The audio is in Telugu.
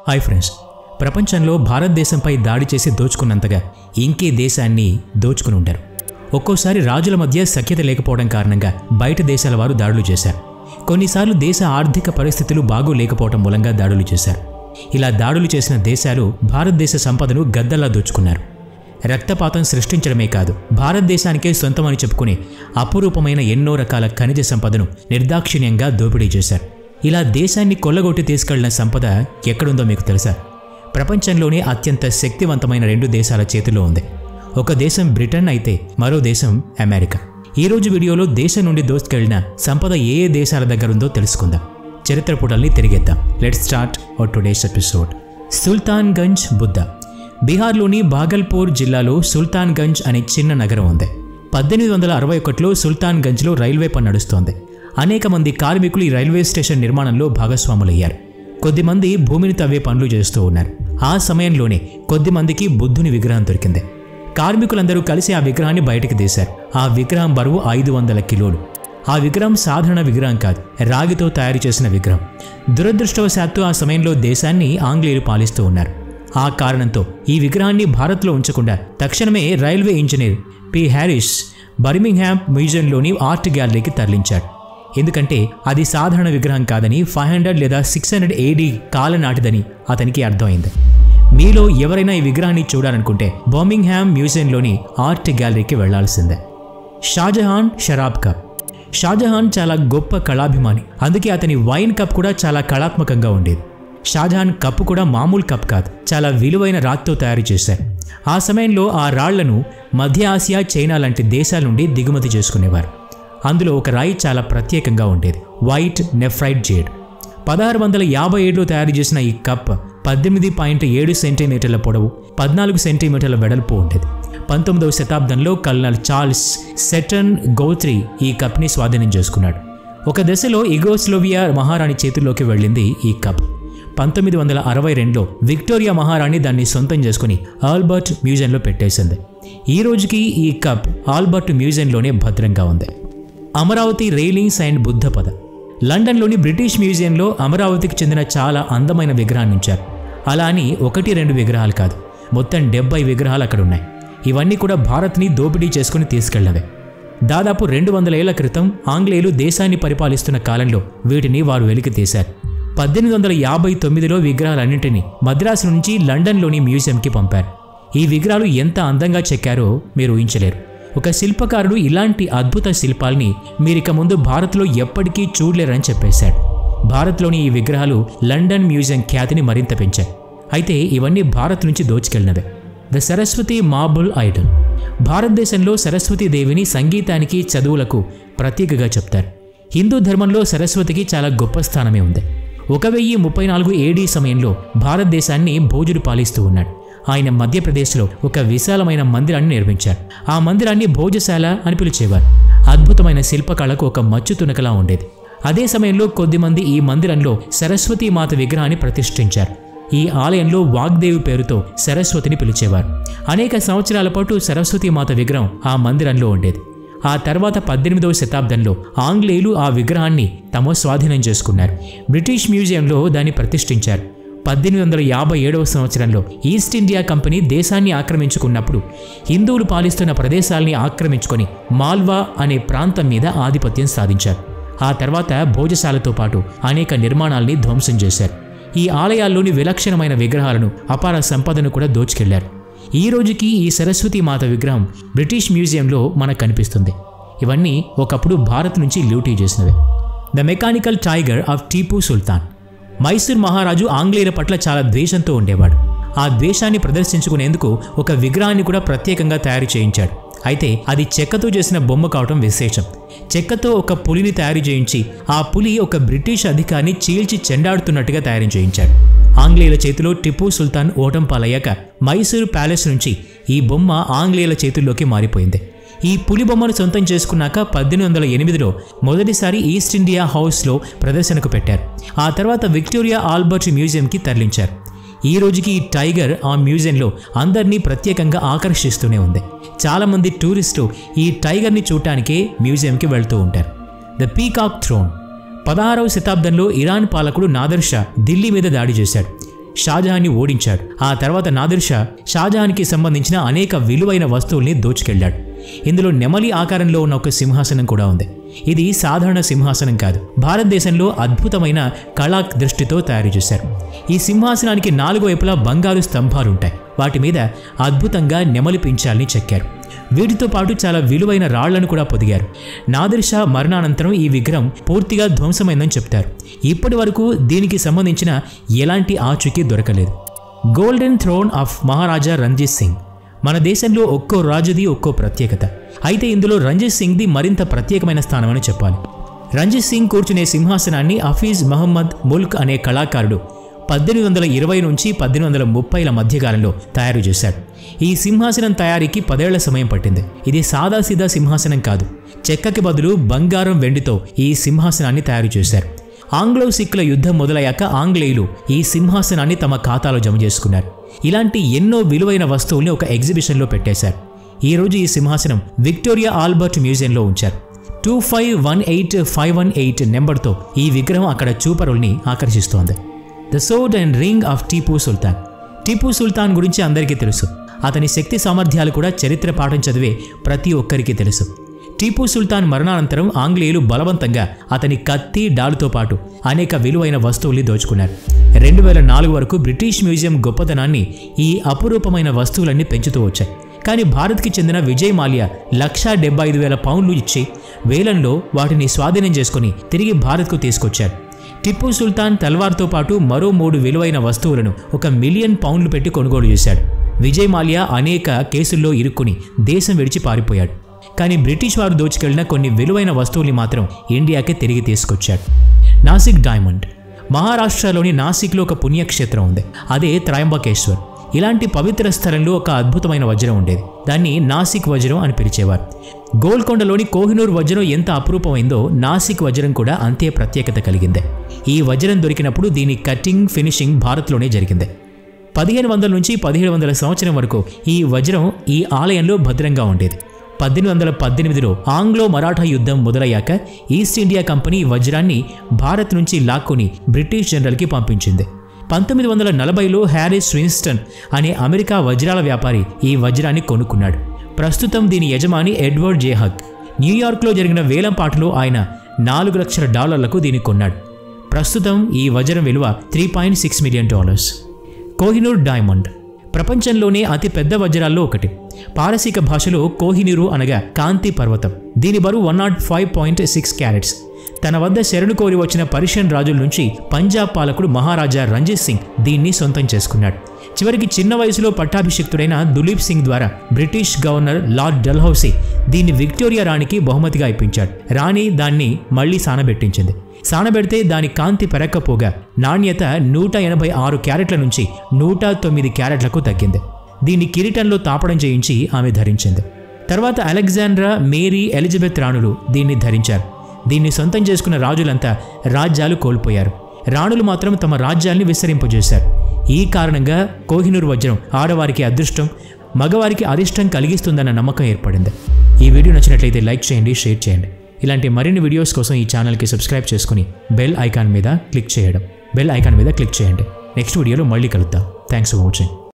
హాయ్ ఫ్రెండ్స్ ప్రపంచంలో భారతదేశంపై దాడి చేసి దోచుకున్నంతగా ఇంకే దేశాన్ని దోచుకుని ఉంటారు ఒక్కోసారి రాజుల మధ్య సఖ్యత లేకపోవడం కారణంగా బయట దేశాల వారు దాడులు చేశారు కొన్నిసార్లు దేశ ఆర్థిక పరిస్థితులు బాగూ లేకపోవడం మూలంగా దాడులు చేశారు ఇలా దాడులు చేసిన దేశాలు భారతదేశ సంపదను గద్దల్లా దోచుకున్నారు రక్తపాతం సృష్టించడమే కాదు భారతదేశానికే సొంతమని చెప్పుకునే అపురూపమైన ఎన్నో రకాల ఖనిజ సంపదను నిర్దాక్షిణ్యంగా దోపిడీ చేశారు ఇలా దేశాన్ని కొల్లగొట్టి తీసుకెళ్లిన సంపద ఎక్కడుందో మీకు తెలుసా ప్రపంచంలోనే అత్యంత శక్తివంతమైన రెండు దేశాల చేతిలో ఉంది ఒక దేశం బ్రిటన్ అయితే మరో దేశం అమెరికా ఈ రోజు వీడియోలో దేశం నుండి దోసుకెళ్లిన సంపద ఏ ఏ దేశాల దగ్గర ఉందో తెలుసుకుందాం చరిత్ర పుటల్ని తిరిగేద్దాం let start our today's episode Sultanganj Buddha బీహార్లోని బాగల్పూర్ జిల్లాలో సుల్తాన్గంజ్ అనే చిన్న నగరం ఉంది పద్దెనిమిది వందల అరవై ఒకటిలో సుల్తాన్గంజ్లో రైల్వే పని నడుస్తోంది అనేక మంది కార్మికులు ఈ రైల్వే స్టేషన్ నిర్మాణంలో భాగస్వాములయ్యారు కొద్దిమంది భూమిని తవ్వే పనులు చేస్తూ ఉన్నారు ఆ సమయంలోనే కొద్దిమందికి బుద్ధుని విగ్రహం దొరికింది కార్మికులందరూ కలిసి ఆ విగ్రహాన్ని బయటకు తీశారు ఆ విగ్రహం బరువు ఐదు వందల కిలోలు ఆ విగ్రహం సాధారణ విగ్రహం కాదు రాగితో తయారు చేసిన విగ్రహం దురదృష్టవశాత్తు ఆ సమయంలో దేశాన్ని ఆంగ్లేయులు పాలిస్తూ ఉన్నారు ఆ కారణంతో ఈ విగ్రహాన్ని భారత్లో ఉంచకుండా తక్షణమే railway engineer P Harris Birmingham మ్యూజియంలోని ఆర్ట్ గ్యాలరీకి తరలించాడు ఎందుకంటే అది సాధారణ విగ్రహం కాదని ఫైవ్ హండ్రెడ్ లేదా సిక్స్ హండ్రెడ్ ఏడీ కాలం నాటిదని అతనికి అర్థమైంది మీలో ఎవరైనా ఈ విగ్రహాన్ని చూడాలనుకుంటే బర్మింగ్హామ్ మ్యూజియంలోని ఆర్ట్ గ్యాలరీకి వెళ్లాల్సిందే షాజహాన్ షరాబ్ కప్ షాజహాన్ చాలా గొప్ప కళాభిమాని అందుకే అతని వైన్ కప్ కూడా చాలా కళాత్మకంగా ఉండేది షాజహాన్ కప్పు కూడా మామూలు కప్ కాదు చాలా విలువైన రాతితో తయారు చేశారు ఆ సమయంలో ఆ రాళ్లను మధ్య ఆసియా చైనా లాంటి దేశాల నుండి దిగుమతి చేసుకునేవారు అందులో ఒక రాయి చాలా ప్రత్యేకంగా ఉండేది వైట్ నెఫ్రైట్ జేడ్ పదహారు వందల యాభై ఏడులో తయారు చేసిన ఈ కప్ పద్దెనిమిది పాయింట్ ఏడు సెంటీమీటర్ల పొడవు పద్నాలుగు సెంటీమీటర్ల వెడల్పు ఉండేది పంతొమ్మిదవ శతాబ్దంలో కల్నల్ చార్ల్స్ సెటన్ గౌత్రి ఈ కప్ని స్వాధీనం చేసుకున్నాడు ఒక దశలో ఇగోస్లోవియా మహారాణి చేతుల్లోకి వెళ్ళింది ఈ కప్ పంతొమ్మిది వందల అరవై రెండులో విక్టోరియా మహారాణి దాన్ని సొంతం చేసుకుని ఆల్బర్ట్ మ్యూజియంలో పెట్టేసింది ఈ రోజుకి ఈ కప్ ఆల్బర్ట్ మ్యూజియంలోనే భద్రంగా ఉంది అమరావతి రైలింగ్స్ అండ్ బుద్ధ పద లండన్లోని బ్రిటిష్ మ్యూజియంలో అమరావతికి చెందిన చాలా అందమైన విగ్రహాన్ని ఉంచారు అలా అని ఒకటి రెండు విగ్రహాలు కాదు మొత్తం డెబ్బై విగ్రహాలు అక్కడ ఉన్నాయి ఇవన్నీ కూడా భారత్ని దోపిడీ చేసుకుని తీసుకెళ్లవే దాదాపు రెండు వందల ఏళ్ల క్రితం ఆంగ్లేయులు దేశాన్ని పరిపాలిస్తున్న కాలంలో వీటిని వారు వెలికి తీశారు పద్దెనిమిది వందల యాభై తొమ్మిదిలో విగ్రహాలన్నింటినీ మద్రాసు నుంచి లండన్లోని మ్యూజియంకి పంపారు ఈ విగ్రహాలు ఎంత అందంగా చెక్కారో మీరు ఊహించలేరు ఒక శిల్పకారుడు ఇలాంటి అద్భుత శిల్పాల్ని మీరిక ముందు భారత్లో ఎప్పటికీ చూడలేరని చెప్పేశాడు భారత్లోని ఈ విగ్రహాలు లండన్ మ్యూజియం ఖ్యాతిని మరింత పెంచాయి అయితే ఇవన్నీ భారత్ నుంచి దోచుకెళ్ళినవే ద సరస్వతి మార్బుల్ ఐడల్ భారతదేశంలో సరస్వతీ దేవిని సంగీతానికి చదువులకు ప్రతీకగా చెప్తారు హిందూ ధర్మంలో సరస్వతికి చాలా గొప్ప స్థానమే ఉంది ఒక వెయ్యి ముప్పై నాలుగు ఏడీ సమయంలో భారతదేశాన్ని భోజుడు పాలిస్తూ ఉన్నాడు ఆయన మధ్యప్రదేశ్లో ఒక విశాలమైన మందిరాన్ని నిర్మించారు ఆ మందిరాన్ని భోజశాల అని పిలిచేవారు అద్భుతమైన శిల్పకళకు ఒక మచ్చు తునకలా ఉండేది అదే సమయంలో కొద్దిమంది ఈ మందిరంలో సరస్వతీ మాత విగ్రహాన్ని ప్రతిష్ఠించారు ఈ ఆలయంలో వాగ్దేవి పేరుతో సరస్వతిని పిలిచేవారు అనేక సంవత్సరాల పాటు సరస్వతి మాత విగ్రహం ఆ మందిరంలో ఉండేది ఆ తర్వాత పద్దెనిమిదవ శతాబ్దంలో ఆంగ్లేయులు ఆ విగ్రహాన్ని తమ స్వాధీనం చేసుకున్నారు బ్రిటిష్ మ్యూజియంలో దాన్ని ప్రతిష్ఠించారు పద్దెనిమిది వందల యాభై ఏడవ సంవత్సరంలో ఈస్ట్ ఇండియా కంపెనీ దేశాన్ని ఆక్రమించుకున్నప్పుడు హిందువులు పాలిస్తున్న ప్రదేశాల్ని ఆక్రమించుకొని మాల్వా అనే ప్రాంతం మీద ఆధిపత్యం సాధించారు ఆ తర్వాత భోజశాలతో పాటు అనేక నిర్మాణాల్ని ధ్వంసం చేశారు ఈ ఆలయాల్లోని విలక్షణమైన విగ్రహాలను అపార సంపదను కూడా దోచుకెళ్లారు ఈ రోజుకి ఈ సరస్వతి మాత విగ్రహం బ్రిటిష్ మ్యూజియంలో మనకు కనిపిస్తుంది ఇవన్నీ ఒకప్పుడు భారత్ నుంచి లూటీ చేసినవే the mechanical tiger of Tipu Sultan Mysore మహారాజు ఆంగ్లేయుల పట్ల చాలా ద్వేషంతో ఉండేవాడు ఆ ద్వేషాన్ని ప్రదర్శించుకునేందుకు ఒక విగ్రహాన్ని కూడా ప్రత్యేకంగా తయారు చేయించాడు అయితే అది చెక్కతో చేసిన బొమ్మ కావటం విశేషం చెక్కతో ఒక పులిని తయారు చేయించి ఆ పులి ఒక బ్రిటిష్ అధికారిని చీల్చి చెండాడుతున్నట్టుగా తయారు చేయించాడు ఆంగ్లేయుల చేతిలో టిప్పు సుల్తాన్ ఓటం పాలయ్యాక మైసూరు ప్యాలెస్ నుంచి ఈ బొమ్మ ఆంగ్లేయుల చేతుల్లోకి మారిపోయింది ఈ పులి బొమ్మను సొంతం చేసుకున్నాక పద్దెనిమిది వందల ఎనిమిదిలో మొదటిసారి ఈస్ట్ ఇండియా హౌస్లో ప్రదర్శనకు పెట్టారు ఆ తర్వాత విక్టోరియా ఆల్బర్ట్ మ్యూజియంకి తరలించారు ఈ రోజుకి ఈ టైగర్ ఆ మ్యూజియంలో అందరినీ ప్రత్యేకంగా ఆకర్షిస్తూనే ఉంది చాలామంది టూరిస్టు ఈ టైగర్ని చూడటానికే మ్యూజియంకి వెళ్తూ ఉంటారు ద పీకాక్ థ్రోన్ పదహారవ శతాబ్దంలో ఇరాన్ పాలకుడు నాదర్ షా ఢిల్లీ మీద దాడి చేశాడు షాజహాన్ని ఓడించాడు ఆ తర్వాత నాదిర్ షా షాజహాన్కి సంబంధించిన అనేక విలువైన వస్తువుల్ని దోచుకెళ్లాడు ఇందులో నెమలి ఆకారంలో ఉన్న ఒక సింహాసనం కూడా ఉంది ఇది సాధారణ సింహాసనం కాదు భారతదేశంలో అద్భుతమైన కళా దృష్టితో తయారు చేశారు ఈ సింహాసనానికి నాలుగు వైపులా బంగారు స్తంభాలుంటాయి వాటి మీద అద్భుతంగా నెమలి పించాల్ని చెక్కారు వీటితో పాటు చాలా విలువైన రాళ్లను కూడా పొదిగారు నాదిర్ షా మరణానంతరం ఈ విగ్రహం పూర్తిగా ధ్వంసమైందని చెప్తారు ఇప్పటి వరకు దీనికి సంబంధించిన ఎలాంటి ఆచూకీ దొరకలేదు golden throne of Maharaja Ranjit Singh మన దేశంలో ఒక్కో రాజుది ఒక్కో ప్రత్యేకత అయితే ఇందులో రంజిత్ సింగ్ది మరింత ప్రత్యేకమైన స్థానమని చెప్పాలి రంజిత్ సింగ్ కూర్చునే సింహాసనాన్ని హఫీజ్ మహమ్మద్ ముల్క్ అనే కళాకారుడు పద్దెనిమిది వందల ఇరవై నుంచి పద్దెనిమిది వందల ముప్పైల మధ్యకాలంలో తయారు చేశాడు ఈ సింహాసనం తయారీకి పదేళ్ల సమయం పట్టింది ఇది సాదాసీదా సింహాసనం కాదు చెక్కకి బదులు బంగారం వెండితో ఈ సింహాసనాన్ని తయారు చేశారు ఆంగ్లో సిక్కుల యుద్ధం మొదలయ్యాక ఆంగ్లేయులు ఈ సింహాసనాన్ని తమ ఖాతాలో జమ చేసుకున్నారు ఇలాంటి ఎన్నో విలువైన వస్తువుల్ని ఒక ఎగ్జిబిషన్లో పెట్టేశారు ఈ రోజు ఈ సింహాసనం విక్టోరియా ఆల్బర్ట్ మ్యూజియంలో ఉంచారు two five one eight five one eight నెంబర్తో ఈ విగ్రహం అక్కడ చూపరుల్ని ఆకర్షిస్తోంది the sword and ring of Tipu Sultan Tipu Sultan గురించి అందరికీ తెలుసు అతని శక్తి సామర్థ్యాలు కూడా చరిత్ర పాఠం చదివే ప్రతి ఒక్కరికి తెలుసు టీపూ సుల్తాన్ మరణానంతరం ఆంగ్లేయులు బలవంతంగా అతని కత్తి డాలుతో పాటు అనేక విలువైన వస్తువుల్ని దోచుకున్నారు రెండు వేల నాలుగు వరకు బ్రిటిష్ మ్యూజియం గొప్పతనాన్ని ఈ అపురూపమైన వస్తువులన్నీ పెంచుతూ వచ్చాయి కానీ భారత్కి చెందిన విజయ్ మాల్యా లక్షా డెబ్బై ఐదు వేల పౌండ్లు ఇచ్చి వేలంలో వాటిని స్వాధీనం చేసుకుని తిరిగి భారత్కు తీసుకొచ్చారు టిప్పు సుల్తాన్ తల్వార్తో పాటు మరో మూడు విలువైన వస్తువులను ఒక మిలియన్ పౌండ్లు పెట్టి కొనుగోలు చేశాడు విజయ్ మాల్యా అనేక కేసుల్లో ఇరుక్కుని దేశం విడిచి పారిపోయాడు కానీ బ్రిటిష్ వారు దోచుకెళ్లిన కొన్ని విలువైన వస్తువుల్ని మాత్రం ఇండియాకి తిరిగి తీసుకొచ్చాడు నాసిక్ డైమండ్ మహారాష్ట్రలోని నాసిక్లో ఒక పుణ్యక్షేత్రం ఉంది అదే త్రయంబకేశ్వర్ ఇలాంటి పవిత్ర స్థలంలో ఒక అద్భుతమైన వజ్రం ఉండేది దాన్ని నాసిక్ వజ్రం అని పిలిచేవారు గోల్కొండలోని కోహినూర్ వజ్రం ఎంత అపురూపమైందో నాసిక్ వజ్రం కూడా అంతే ప్రత్యేకత కలిగిందే ఈ వజ్రం దొరికినప్పుడు దీని కటింగ్ ఫినిషింగ్ భారత్లోనే జరిగింది పదిహేను వందల నుంచి పదిహేడు వందల సంవత్సరం వరకు ఈ వజ్రం ఈ ఆలయంలో భద్రంగా ఉండేది పద్దెనిమిది వందల పద్దెనిమిదిలో ఆంగ్లో మరాఠా యుద్ధం మొదలయ్యాక ఈస్ట్ ఇండియా కంపెనీ ఈ వజ్రాన్ని భారత్ నుంచి లాక్కొని బ్రిటిష్ జనరల్కి పంపించింది పంతొమ్మిది వందల నలభైలో హ్యారిస్ విన్స్టన్ అనే అమెరికా వజ్రాల వ్యాపారి ఈ వజ్రాన్ని కొనుక్కున్నాడు ప్రస్తుతం దీని యజమాని ఎడ్వర్డ్ జేహక్ న్యూయార్క్లో జరిగిన వేలంపాటలో ఆయన నాలుగు లక్షల డాలర్లకు దీన్ని కొన్నాడు ప్రస్తుతం ఈ వజ్రం విలువ three point six million dollars Kohinoor diamond ప్రపంచంలోనే అతి పెద్ద వజ్రాల్లో ఒకటి పారసీక భాషలో కోహినూరు అనగా కాంతి పర్వతం దీని బరువు one naught five point six carats తన వద్ద శరణు కోరి వచ్చిన పర్షియన్ రాజుల నుంచి పంజాబ్ పాలకుడు మహారాజా రంజిత్ సింగ్ దీన్ని సొంతం చేసుకున్నాడు చివరికి చిన్న వయసులో పట్టాభిషిక్తుడైన దులీప్ సింగ్ ద్వారా బ్రిటిష్ గవర్నర్ లార్డ్ డల్హౌసీ దీన్ని విక్టోరియా రాణికి బహుమతిగా ఇప్పించాడు రాణి దాన్ని మళ్లీ సానబెట్టించింది సానబెడితే దాని కాంతి పెరక్కపోగా నాణ్యత నూట ఎనభై ఆరు క్యారెట్ల నుంచి నూట తొమ్మిది క్యారెట్లకు తగ్గింది దీన్ని కిరీటంలో తాపడం చేయించి ఆమె ధరించింది తర్వాత అలెగ్జాండ్రా మేరీ ఎలిజబెత్ రాణులు దీన్ని ధరించారు దీన్ని సొంతం చేసుకున్న రాజులంతా రాజ్యాలు కోల్పోయారు రాణులు మాత్రం తమ రాజ్యాల్ని విస్తరింపజేశారు ఈ కారణంగా కోహినూర్ వజ్రం ఆడవారికి అదృష్టం మగవారికి అరిష్టం కలిగిస్తుందన్న నమ్మకం ఏర్పడింది ఈ వీడియో నచ్చినట్లయితే లైక్ చేయండి షేర్ చేయండి ఇలాంటి మరిన్ని వీడియోస్ కోసం ఈ ఛానల్కి సబ్స్క్రైబ్ చేసుకుని బెల్ ఐకాన్ మీద క్లిక్ చేయడం బెల్ ఐకాన్ మీద క్లిక్ చేయండి నెక్స్ట్ వీడియోలో మళ్ళీ కలుద్దాం థ్యాంక్స్ ఫర్ వాచింగ్